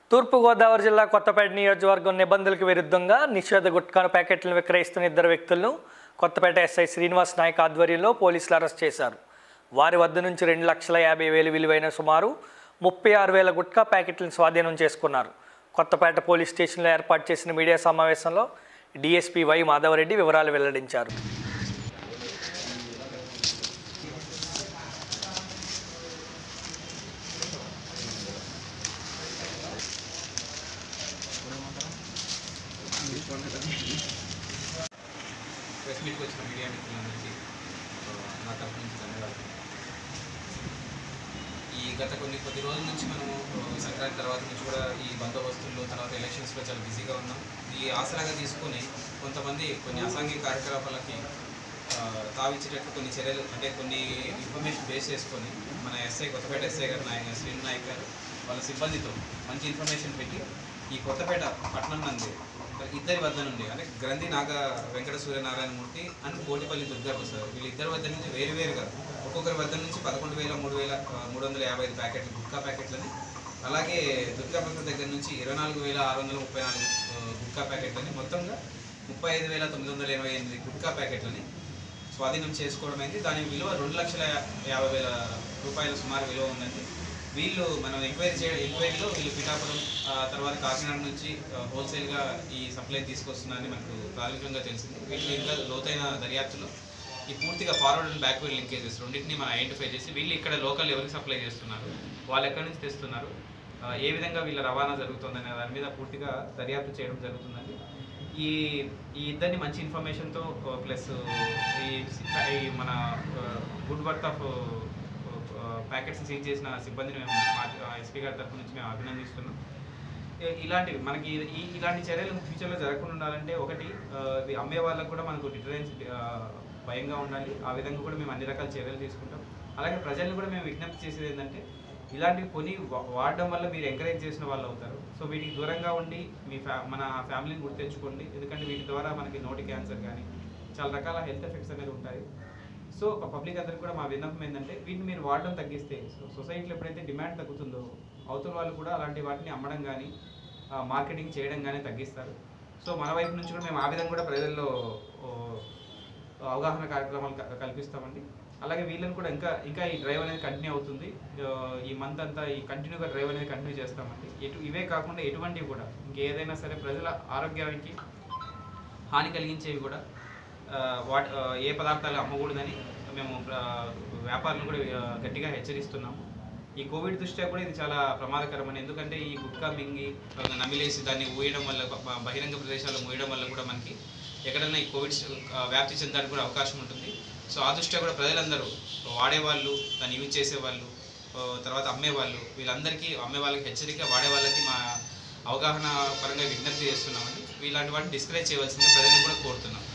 తూర్పుగోదావరి జిల్లా కొత్తపేట నియోజకవర్గం నిబంధనలకు విరుద్ధంగా నిషేధ గుట్కాను ప్యాకెట్లను విక్రయిస్తున్న ఇద్దరు వ్యక్తులను కొత్తపేట ఎస్ఐ శ్రీనివాస్ నాయక్ ఆధ్వర్యంలో పోలీసులు అరెస్ట్ చేశారు వారి వద్ద నుంచి రెండు లక్షల యాభై వేలు విలువైన సుమారు ముప్పై ఆరు వేల గుట్కా ప్యాకెట్లను స్వాధీనం చేసుకున్నారు కొత్తపేట పోలీస్ స్టేషన్లో ఏర్పాటు చేసిన మీడియా సమావేశంలో డీఎస్పీ వై మాధవరెడ్డి వివరాలు వెల్లడించారు ప్రెస్ మీట్కి వచ్చిన మీడియా మిత్రులందరికీ ఆ, నా తరఫు నుంచి ధన్యవాదాలు ఈ గత కొన్ని కొద్ది రోజుల నుంచి మనము ఆ, సంక్రాంతి తర్వాత నుంచి కూడా ఈ బందోబస్తుల్లో తర్వాత ఎలక్షన్స్లో చాలా బిజీగా ఉన్నాం ఈ ఆసరాగా తీసుకొని కొంతమంది కొన్ని అసాంఘిక కార్యకలాపాలకి ఆ, తావిచ్చేటట్లు కొన్ని చర్యలు అంటే కొన్ని ఇన్ఫర్మేషన్ బేస్ చేసుకొని మన ఎస్ఐ కొత్తపేట ఎస్ఐ గారు నాయక్ శ్రీను నాయక్ గారు వాళ్ళ సిబ్బందితో మంచి ఇన్ఫర్మేషన్ పెట్టి ఈ కొత్తపేట పట్టణం నందు ఇద్దరి వద్ద నుండి అంటే గ్రంథి నాగ వెంకట సూర్యనారాయణ మూర్తి అండ్ కోటిపల్లి దుర్గా ప్రసాద్ వీళ్ళిద్దరి వద్ద నుంచి వేరు వేరుగా ఒక్కొక్కరి వద్ద నుంచి పదకొండు వేల మూడు వేల ఆ, మూడు వందల యాభై ఐదు ప్యాకెట్లు గుట్కా ప్యాకెట్లని అలాగే దుర్గా ప్రసాద్ దగ్గర నుంచి ఇరవై నాలుగు వేల ఆరు వందల ముప్పై నాలుగు ఆ, గుట్కా ప్యాకెట్లని మొత్తంగా ముప్పై ఐదు వేల తొమ్మిది వందల ఎనభై ఎనిమిది గుట్కా ప్యాకెట్లని స్వాధీనం చేసుకోవడం అయింది దాని విలువ రెండు లక్షల యాభై వేల రూపాయల సుమారు విలువ ఉందండి వీళ్ళు మనం ఎంక్వైరీ చేయ ఎంక్వైరీలో వీళ్ళు పిఠాపురం ఆ, తర్వాత కాకినాడ నుంచి ఆ, హోల్సేల్గా ఈ సప్లై తీసుకొస్తున్నారని మనకు ప్రాథమికంగా తెలిసింది వీళ్ళు ఇంకా లోతైన దర్యాప్తులో ఈ పూర్తిగా ఫార్వర్డ్ అండ్ బ్యాక్వర్డ్ లింకేజెస్ రెండింటిని మనం ఐడెంటిఫై చేసి వీళ్ళు ఇక్కడ లోకల్ ఎవరికి సప్లై చేస్తున్నారు వాళ్ళు ఎక్కడి నుంచి తెస్తున్నారు ఆ, ఏ విధంగా వీళ్ళ రవాణా జరుగుతుందనే దాని మీద పూర్తిగా దర్యాప్తు చేయడం జరుగుతుందండి ఈ ఈ ఇద్దరిని మంచి ఇన్ఫర్మేషన్తో ప్లస్ ఈ ఈ మన good work of packets seize చేసిన సిబ్బందిని మేము ఎస్పీ గారి తరఫు నుంచి మేము అభినందిస్తున్నాం ఇ- ఇలాంటివి మనకి ఈ ఇలాంటి చర్యలు ఫ్యూచర్లో జరగకుండా ఉండాలంటే ఒకటి ఆ, ఇవి అమ్మే వాళ్ళకు కూడా మనకు డిటరెన్స్ భయంగా ఉండాలి ఆ విధంగా కూడా మేము అన్ని రకాల చర్యలు తీసుకుంటాం అలాగే ప్రజల్ని కూడా మేము విజ్ఞప్తి చేసేది ఏంటంటే ఇలాంటివి కొని వా- వాడడం వల్ల మీరు ఎంకరేజ్ చేసిన వాళ్ళు అవుతారు సో వీటికి దూరంగా ఉండి మీ ఫ్యా మన ఫ్యామిలీని గుర్తించుకోండి ఎందుకంటే వీటి ద్వారా మనకి నోటి క్యాన్సర్ కానీ చాలా రకాల హెల్త్ ఎఫెక్ట్స్ అనేది ఉంటాయి సో పబ్లిక్ అందరికి కూడా మా విన్నపం ఏంటంటే వీటిని మీరు వాడడం తగ్గిస్తే సో సొసైటీలో ఎప్పుడైతే డిమాండ్ తగ్గుతుందో అవతల వాళ్ళు కూడా అలాంటి వాటిని అమ్మడం కానీ మార్కెటింగ్ చేయడం కానీ తగ్గిస్తారు సో మన వైపు నుంచి కూడా మేము ఆ విధంగా కూడా ప్రజల్లో ఓ, అవగాహన కార్యక్రమాలు క- కల్పిస్తామండి అలాగే వీళ్ళని కూడా ఇంకా ఇంకా ఈ డ్రైవ్ అనేది కంటిన్యూ అవుతుంది ఆ, ఈ మంత్ అంతా ఈ కంటిన్యూగా డ్రైవ్ అనేది కంటిన్యూ చేస్తామండి ఎటు ఇవే కాకుండా ఎటువంటివి కూడా ఇంకేదైనా సరే ప్రజల ఆరోగ్యానికి హాని కలిగించేవి కూడా ఆ, వాటి ఆ, ఏ పదార్థాలు అమ్మకూడదని మేము ఆ, వ్యాపారులను కూడా ఆ, గట్టిగా హెచ్చరిస్తున్నాము ఈ కోవిడ్ దృష్ట్యా కూడా ఇది చాలా ప్రమాదకరమని ఎందుకంటే ఈ గుట్కా మింగి ఆ, నమిలేసి దాన్ని ఊయడం వల్ల బ- బహిరంగ ప్రదేశాల్లో మూయడం వల్ల కూడా మనకి ఎక్కడైనా ఈ కోవిడ్ ఆ, వ్యాప్తి చెందడానికి కూడా అవకాశం ఉంటుంది సో ఆ దృష్ట్యా కూడా ప్రజలందరూ వాడేవాళ్ళు దాన్ని యూజ్ చేసేవాళ్ళు ఆ, తర్వాత అమ్మేవాళ్ళు వీళ్ళందరికీ అమ్మే వాళ్ళకి హెచ్చరిక వాడే వాళ్ళకి మా అవగాహన పరంగా విజ్ఞప్తి చేస్తున్నామండి ఇలాంటి వాటిని డిస్కరేజ్ చేయవలసిందిగా ప్రజలను కూడా కోరుతున్నాం